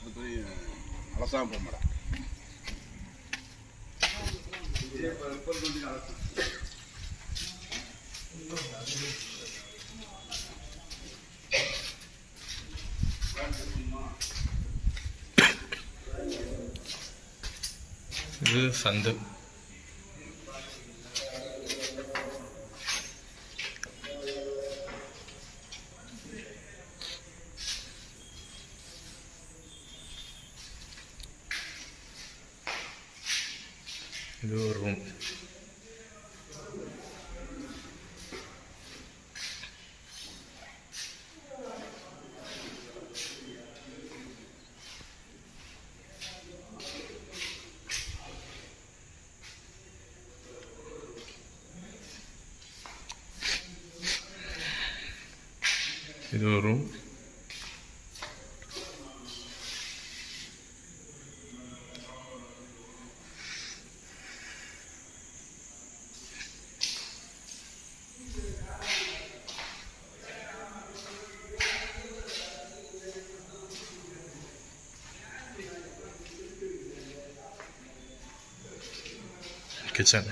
அது போய் அலசாம போக மாட்டேன் இது சந்து இது ஒரு ரூம் இது ஒரு ரூம் கிச்சன்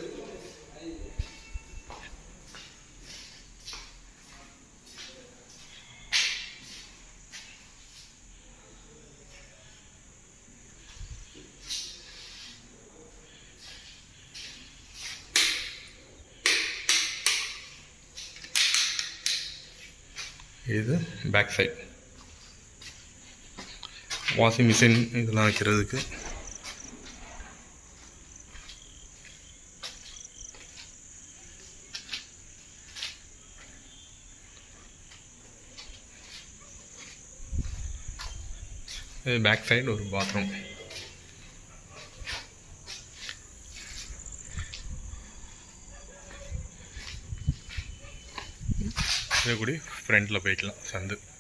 இது பேக் சைட் வாஷிங் மிஷின் இதெல்லாம் வைக்கிறதுக்கு இது பேக் சைடு ஒரு பாத்ரூம் இது கூடி ஃப்ரண்ட்டில் போய்க்கலாம் சந்து